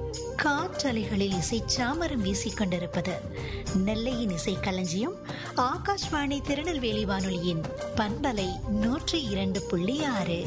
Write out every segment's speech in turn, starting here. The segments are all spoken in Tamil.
காற்றலைகளில் இசை சாமரம் வீசிக் கொண்டிருப்பது நெல்லையின் இசை களஞ்சியம் ஆகாஷ்வாணி திருநெல்வேலி வானொலியின் பண்பலை நூற்றி இரண்டு புள்ளி ஆறு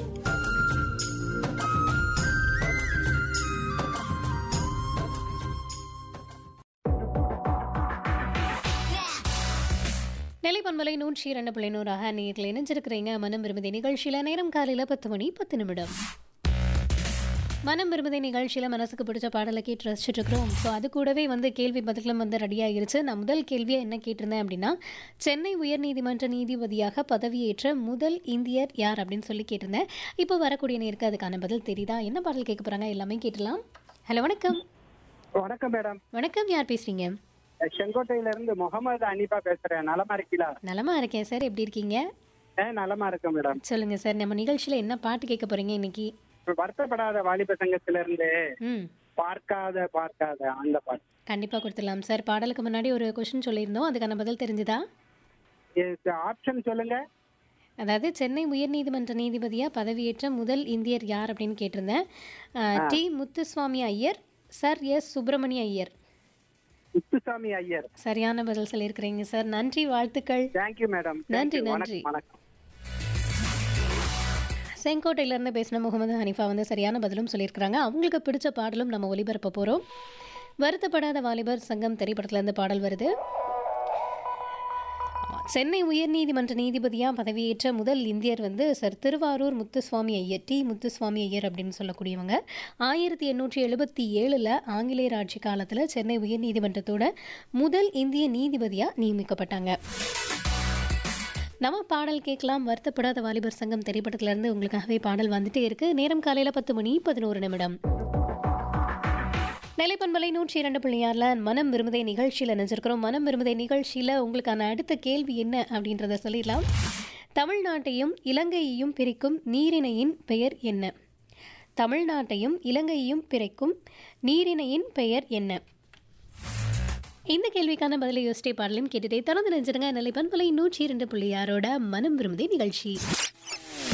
நெல்லை பண்பலை நூற்றி இரண்டு புள்ளி நூறாக நேரில் இணைஞ்சிருக்கிறீங்க மனம் விரும்புதி நிகழ்ச்சியில் நேரம் காலையில் பத்து மணி பத்து நிமிடம் மனம் விரும்புதை நிகழ்ச்சியில் மனசுக்கு பிடிச்ச பாடலை கேட்டு ரசிச்சுட்டு இருக்கிறோம் ஸோ அது கூடவே வந்து கேள்வி பதிலும் வந்து ரெடி ஆகிருச்சு நான் முதல் கேள்வியாக என்ன கேட்டிருந்தேன் அப்படின்னா சென்னை உயர்நீதிமன்ற நீதிபதியாக பதவியேற்ற முதல் இந்தியர் யார் அப்படின்னு சொல்லி கேட்டிருந்தேன் இப்போ வரக்கூடிய நேருக்கு அதுக்கான பதில் தெரியுதா என்ன பாடல் கேட்க போகிறாங்க எல்லாமே கேட்டலாம் ஹலோ வணக்கம் வணக்கம் மேடம் வணக்கம் யார் பேசுகிறீங்க செங்கோட்டையில இருந்து முகமது அனிபா பேசுறேன் நலமா இருக்கீங்களா நலமா இருக்கேன் சார் எப்படி இருக்கீங்க ஏ நலமா இருக்கேன் மேடம் சொல்லுங்க சார் நம்ம நிகழ்ச்சியில் என்ன பாட்டு கேட்க போறீங்க இன்னைக்கு இப்ப வருத்தப்படாத வாலிப சங்கத்துல இருந்து ம் பார்க்காத பார்க்காத அந்த பாட்டு கண்டிப்பாக கொடுத்துடலாம் சார் பாடலுக்கு முன்னாடி ஒரு கொஷின் சொல்லியிருந்தோம் அதுக்கான பதில் தெரிஞ்சுதா ஆப்ஷன் சொல்லுங்க அதாவது சென்னை உயர்நீதிமன்ற நீதிபதியாக பதவியேற்ற முதல் இந்தியர் யார் அப்படின்னு கேட்டிருந்தேன் அஹ், T Muthuswamy Iyer Sir S Subramania Iyer Muthusamy Iyer சரியான பதில் சொல்லியிருக்கிறீங்க சார் நன்றி வாழ்த்துக்கள் தேங்க்யூ மேடம் நன்றி, நன்றி. வணக்கம் வணக்கம் செங்கோட்டையிலேருந்து பேசின முகமது ஹனிஃபா வந்து சரியான பதிலும் சொல்லியிருக்கிறாங்க அவங்களுக்கு பிடிச்ச பாடலும் நம்ம ஒளிபரப்ப போகிறோம் வருத்தப்படாத வாலிபர் சங்கம் திரைப்படத்துலேருந்து பாடல் வருது ஆமா, சென்னை உயர்நீதிமன்ற நீதிபதியாக பதவியேற்ற முதல் இந்தியர் வந்து சர் திருவாரூர் முத்துசுவாமி ஐயர் டி முத்துசுவாமி ஐயர் அப்படின்னு சொல்லக்கூடியவங்க ஆயிரத்தி எண்ணூற்றி எழுபத்தி ஏழில் ஆங்கிலேயர் ஆட்சி காலத்தில் சென்னை உயர்நீதிமன்றத்தோட முதல் இந்திய நீதிபதியாக நியமிக்கப்பட்டாங்க நம்ம பாடல் கேட்கலாம் வருத்தப்படாத வாலிபர் சங்கம் திரைப்படத்திலிருந்து உங்களுக்காகவே பாடல் வந்துட்டே இருக்கு நேரம் காலையில் பத்து மணி பதினோரு நிமிடம் நிலைப்பண்பலை நூற்றி இரண்டு புள்ளியாரில் மனம் விரும்புதை நிகழ்ச்சியில் நினைச்சிருக்கிறோம் மனம் விரும்புதை நிகழ்ச்சியில் உங்களுக்கான அடுத்த கேள்வி என்ன அப்படின்றத சொல்லிடலாம் தமிழ்நாட்டையும் இலங்கையையும் பிரிக்கும் நீரிணையின் பெயர் என்ன தமிழ்நாட்டையும் இலங்கையையும் பிரிக்கும் நீரிணையின் பெயர் என்ன இந்த கேள்விக்கான பதிலை யோசிச்சே பாடலையும் கேட்டுட்டே தொடர்ந்து நினைச்சிருங்க நிலை பண்பலை நூற்றி இரண்டு புள்ளி ஆறோட மனம் விரும்புதே நிகழ்ச்சி